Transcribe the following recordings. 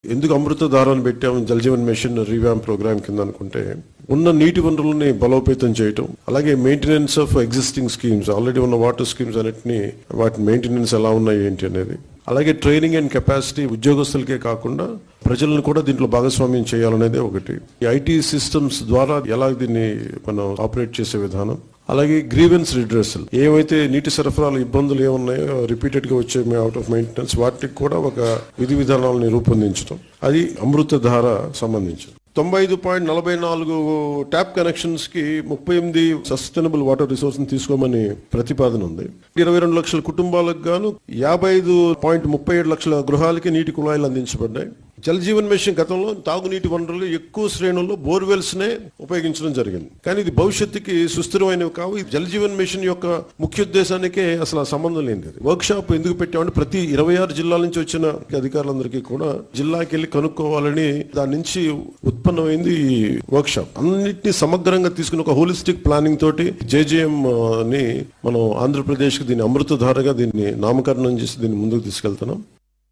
ఎందుకు అమృతధారాన్ని పెట్టాము Jal Jeevan machine రీవ్యామ్ programme కింద అనుకుంటే ఉన్న నీటి వనరులని బలోపేతం చేయటం అలాగే maintenance of existing schemes already ఉన్న వాటర్ స్కీమ్స్ అన్నిటిని వాటి మెయింటెనెన్స్ ఎలా ఉన్నాయి ఏంటి అనేది అలాగే ట్రైనింగ్ అండ్ కెపాసిటీ ఉద్యోగస్తులకే కాకుండా ప్రజలను కూడా దీంట్లో భాగస్వామ్యం చేయాలనేది ఒకటి ఈ ఐటీ సిస్టమ్స్ ద్వారా ఎలా దీన్ని మనం ఆపరేట్ చేసే విధానం అలాగే గ్రీవెన్స్ రిడ్రెసల్ ఏవైతే నీటి సరఫరాల ఇబ్బందులు ఏమున్నాయో రిపీటెడ్ గా వచ్చే అవుట్ ఆఫ్ మెయింటెనెన్స్ వాటికి కూడా ఒక విధి విధానాలను రూపొందించడం అది అమృత ధార సంబంధించింది తొంభై ఐదు పాయింట్ నలభై నాలుగు ట్యాప్ కనెక్షన్స్ కి ముప్పై ఎనిమిది సస్టైనబుల్ వాటర్ రిసోర్స్ తీసుకోమని ప్రతిపాదన ఉంది ఇరవై రెండు లక్షల కుటుంబాలకు గాను యాభై ఐదు పాయింట్ ముప్పై ఏడు లక్షల గృహాలకి నీటి కుళాయిలు అందించబడ్డాయి జల్ జీవన్ మిషన్ గతంలో తాగునీటి వనరులు ఎక్కువ శ్రేణుల్లో బోర్వెల్స్ నే ఉపయోగించడం జరిగింది కానీ ఇది భవిష్యత్తుకి సుస్థిరమైనవి కావు ఈ జల్ జీవన్ మిషన్ యొక్క ముఖ్య ఉద్దేశానికే అసలు ఆ సంబంధం లేనిది వర్క్ షాప్ ఎందుకు పెట్టామంటే ప్రతి ఇరవై ఆరు జిల్లాల నుంచి వచ్చిన అధికారులందరికీ కూడా జిల్లాకి వెళ్ళి కనుక్కోవాలని దాని నుంచి ఉత్పన్నమైంది ఈ వర్క్ షాప్ అన్నిటినీ సమగ్రంగా తీసుకుని ఒక హోలిస్టిక్ ప్లానింగ్ తోటి జేజేఎం ని మనం ఆంధ్రప్రదేశ్ కి దీన్ని అమృతధారగా దీన్ని నామకరణం చేసి దీన్ని ముందుకు తీసుకెళ్తున్నాం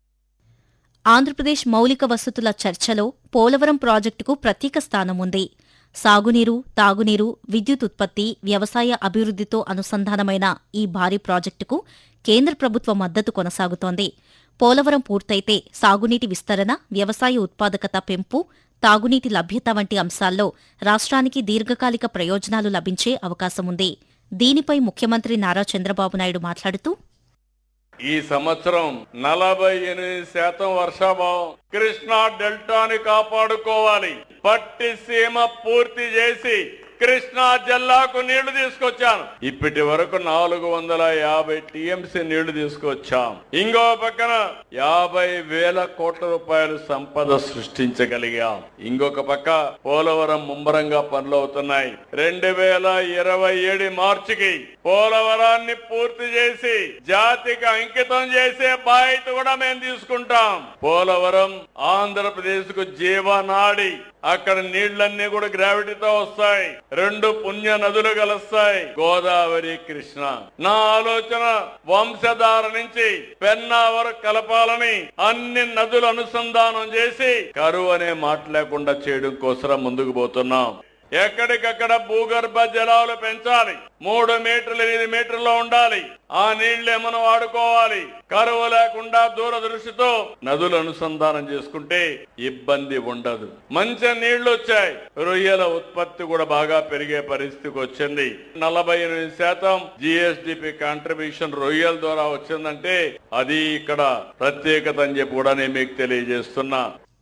ఆంధ్రప్రదేశ్ మౌలిక వసతుల చర్చలో పోలవరం ప్రాజెక్టుకు ప్రత్యేక స్థానం ఉంది సాగునీరు తాగునీరు విద్యుత్ ఉత్పత్తి వ్యవసాయ అభివృద్ధితో అనుసంధానమైన ఈ భారీ ప్రాజెక్టుకు కేంద్ర ప్రభుత్వ మద్దతు కొనసాగుతోంది పోలవరం పూర్తయితే సాగునీటి విస్తరణ వ్యవసాయ ఉత్పాదకత పెంపు తాగునీటి లభ్యత వంటి అంశాల్లో రాష్ట్రానికి దీర్ఘకాలిక ప్రయోజనాలు లభించే అవకాశముంది దీనిపై ముఖ్యమంత్రి నారా చంద్రబాబు నాయుడు మాట్లాడుతూ ఈ సంవత్సరం నలభై ఎనిమిది శాతం వర్షాభావం కృష్ణా డెల్టాని కాపాడుకోవాలి పట్టి సీమ పూర్తి చేసి కృష్ణా జిల్లాకు నీళ్లు తీసుకొచ్చాను ఇప్పటి వరకు నాలుగు వందల యాభై టీఎంసీ నీళ్లు తీసుకొచ్చాం ఇంకో పక్కన యాభై వేల కోట్ల రూపాయలు సంపద సృష్టించగలిగాం ఇంకొక పక్క పోలవరం ముమ్మరంగా పనులు అవుతున్నాయి రెండు వేల ఇరవై ఏడు మార్చికి పోలవరాన్ని పూర్తి చేసి జాతికి అంకితం చేసే బాధ్యత కూడా మేము తీసుకుంటాం పోలవరం ఆంధ్రప్రదేశ్ కు జీవనాడి అక్కడ నీళ్లన్నీ కూడా గ్రావిటీతో వస్తాయి రెండు పుణ్య నదులు కలుస్తాయి గోదావరి కృష్ణ నా ఆలోచన వంశధార నుంచి పెన్నా వరకు కలపాలని అన్ని నదులు అనుసంధానం చేసి కరువు అనే మాట లేకుండా చేయడం కోసం ముందుకు పోతున్నాం ఎక్కడికక్కడ భూగర్భ జలాలు పెంచాలి మూడు మీటర్లు ఎనిమిది మీటర్లు ఉండాలి ఆ నీళ్లు మనం వాడుకోవాలి కరువు లేకుండా దూరదృష్టితో నదులు అనుసంధానం చేసుకుంటే ఇబ్బంది ఉండదు మంచి నీళ్లు వచ్చాయి రొయ్యల ఉత్పత్తి కూడా బాగా పెరిగే పరిస్థితికి వచ్చింది నలభై ఎనిమిది శాతం జిఎస్డిపి కాంట్రిబ్యూషన్ రొయ్యల ద్వారా వచ్చిందంటే అది ఇక్కడ ప్రత్యేకత అని చెప్పి కూడా నేను మీకు తెలియజేస్తున్నా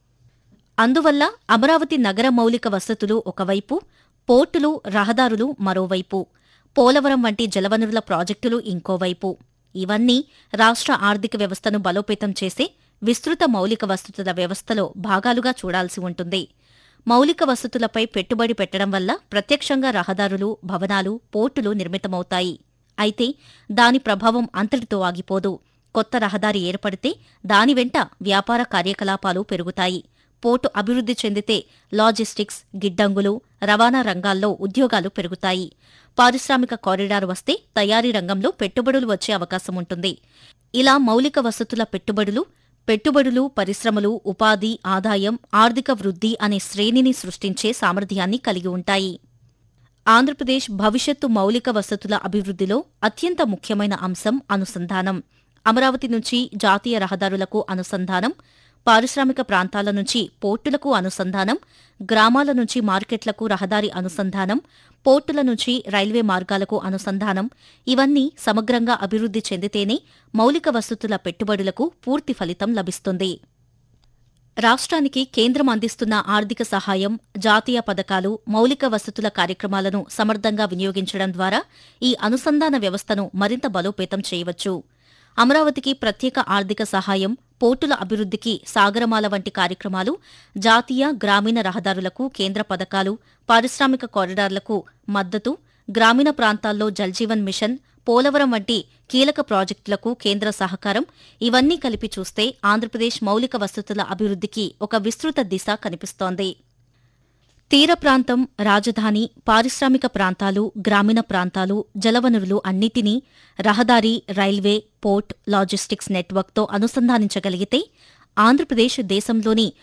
అందువల్ల అమరావతి నగర మౌలిక వసతులు ఒకవైపు పోర్టులు రహదారులు మరోవైపు పోలవరం వంటి జలవనరుల ప్రాజెక్టులు ఇంకోవైపు ఇవన్నీ రాష్ట్ర ఆర్థిక వ్యవస్థను బలోపేతం చేసే విస్తృత మౌలిక వసతుల వ్యవస్థలో భాగాలుగా చూడాల్సి ఉంటుంది మౌలిక వసతులపై పెట్టుబడి పెట్టడం వల్ల ప్రత్యక్షంగా రహదారులు భవనాలు పోర్టులు నిర్మితమవుతాయి అయితే దాని ప్రభావం అంతటితో ఆగిపోదు కొత్త రహదారి ఏర్పడితే దాని వెంట వ్యాపార కార్యకలాపాలు పెరుగుతాయి పోర్టు అభివృద్ధి చెందితే లాజిస్టిక్స్ గిడ్డంగులు రవాణా రంగాల్లో ఉద్యోగాలు పెరుగుతాయి పారిశ్రామిక కారిడార్ వస్తే తయారీ రంగంలో పెట్టుబడులు వచ్చే అవకాశం ఉంటుంది ఇలా మౌలిక వసతుల పెట్టుబడులు పెట్టుబడులు పరిశ్రమలు ఉపాధి ఆదాయం ఆర్థిక వృద్ధి అనే శ్రేణిని సృష్టించే సామర్థ్యాన్ని కలిగి ఉంటాయి ఆంధ్రప్రదేశ్ భవిష్యత్తు మౌలిక వసతుల అభివృద్ధిలో అత్యంత ముఖ్యమైన అంశం అనుసంధానం అమరావతి నుంచి జాతీయ రహదారులకు అనుసంధానం పారిశ్రామిక ప్రాంతాల నుంచి పోర్టులకు అనుసంధానం గ్రామాల నుంచి మార్కెట్లకు రహదారి అనుసంధానం పోర్టుల నుంచి రైల్వే మార్గాలకు అనుసంధానం ఇవన్నీ సమగ్రంగా అభివృద్ధి చెందితేనే మౌలిక వసతుల పెట్టుబడులకు పూర్తి ఫలితం లభిస్తుంది రాష్ట్రానికి కేంద్రం అందిస్తున్న ఆర్థిక సహాయం జాతీయ పథకాలు మౌలిక వసతుల కార్యక్రమాలను సమర్థంగా వినియోగించడం ద్వారా ఈ అనుసంధాన వ్యవస్థను మరింత బలోపేతం చేయవచ్చు అమరావతికి ప్రత్యేక ఆర్థిక సహాయం పోర్టుల అభివృద్ధికి సాగరమాల వంటి కార్యక్రమాలు జాతీయ గ్రామీణ రహదారులకు కేంద్ర పథకాలు పారిశ్రామిక కారిడార్లకు మద్దతు గ్రామీణ ప్రాంతాల్లో జల్జీవన్ మిషన్ పోలవరం వంటి కీలక ప్రాజెక్టులకు కేంద్ర సహకారం ఇవన్నీ కలిపి చూస్తే ఆంధ్రప్రదేశ్ మౌలిక వసతుల అభివృద్ధికి ఒక విస్తృత దిశ కనిపిస్తోంది తీర ప్రాంతం రాజధాని పారిశ్రామిక ప్రాంతాలు గ్రామీణ ప్రాంతాలు జలవనరులు అన్నిటినీ రహదారి రైల్వే పోర్ట్ లాజిస్టిక్స్ నెట్వర్క్తో అనుసంధానించగలిగితే ఆంధ్రప్రదేశ్ దేశంలోని